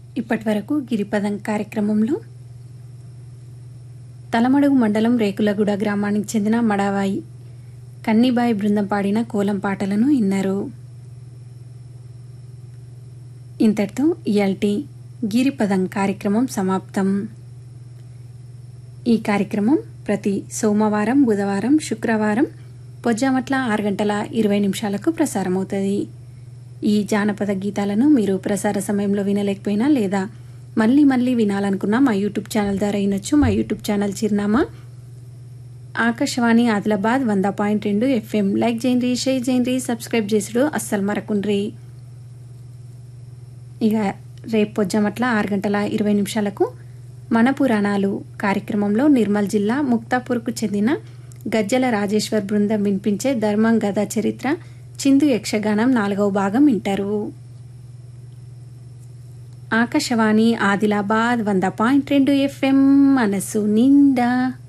ఇప్పటి వరకు గిరిపదం కార్యక్రమంలో తలమడుగు మండలం రేకులగూడ గ్రామానికి చెందిన మడావాయి కన్నిబాయి బృందం పాడిన కోలం పాటలను విన్నారు ఇంతటితో ఇయాల్టి గిరిపదం కార్యక్రమం సమాప్తం ఈ కార్యక్రమం ప్రతి సోమవారం బుధవారం శుక్రవారం పొజ్జామట్ల ఆరు గంటల ఇరవై నిమిషాలకు ప్రసారమవుతుంది ఈ జానపద గీతాలను మీరు ప్రసార సమయంలో వినలేకపోయినా లేదా మళ్ళీ మళ్ళీ వినాలనుకున్నా మా యూట్యూబ్ ఛానల్ ద్వారా వినొచ్చు మా యూట్యూబ్ ఛానల్ చిరునామా ఆకాశవాణి ఆదిలాబాద్ వంద పాయింట్ రెండు ఎఫ్ఎం లైక్ చేయండి షేర్ చేయండి సబ్స్క్రైబ్ చేసుడు అస్సలు మరకుండ్రి ఇక రేపు పొజ్జమట్ల ఆరు గంటల ఇరవై నిమిషాలకు మన పురాణాలు కార్యక్రమంలో నిర్మల్ జిల్లా ముక్తాపూర్కు చెందిన గజ్జల రాజేశ్వర్ బృందం వినిపించే ధర్మం గద చరిత్ర చిందు యక్షగానం నాలుగవ భాగం వింటారు ఆకాశవాణి ఆదిలాబాద్ వంద పాయింట్ రెండు ఎఫ్ఎం మనసు నిండా